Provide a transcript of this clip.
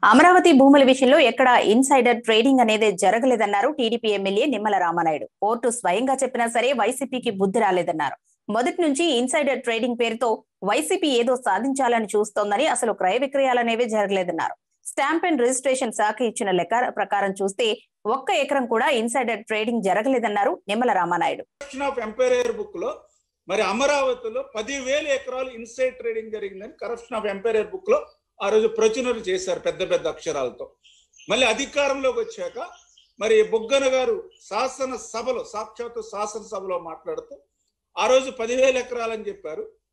అమరావతి భూముల విషయంలో ఎక్కడ ఇన్సైడర్ ట్రేడింగ్ అనేది జరగలేదన్నారు TDP MLA Nimmala Ramanaidu court స్వయంగా చెప్పినా సరే వైసీపీకి బుద్ధి రాలేదన్నారు మొదటి నుంచి ఇన్సైడర్ ట్రేడింగ్ పేరుతో వైసీపీ ఏదో సాధించాలని చూస్తోందని అసలు క్రయ విక్రయాలనేవి జరగలేదన్నారు స్టాంప్ అండ్ రిజిస్ట్రేషన్ శాఖ ఇచ్చిన లెక్క ప్రకారం చూస్తే ఒక్క ఎకరం కూడా ఇన్సైడర్ ట్రేడింగ్ జరగలేదన్నారు Nimmala Ramanaidu corruption of empire book లో మరి అమరావతిలో పదివేల ఎకరాలు ఇన్సైడ్ ట్రేడింగ్ జరిగిందని కరప్షన్ ఆఫ్ ఎంపైరియర్ బుక్ లో ఆ రోజు ప్రచురణ చేశారు పెద్ద పెద్ద అక్షరాలతో మళ్ళీ అధికారంలోకి వచ్చాక మరి బొగ్గన గారు శాసన సభలో సాక్షాత్తు శాసనసభలో మాట్లాడుతూ ఆ రోజు పదివేల ఎకరాలని చెప్పారు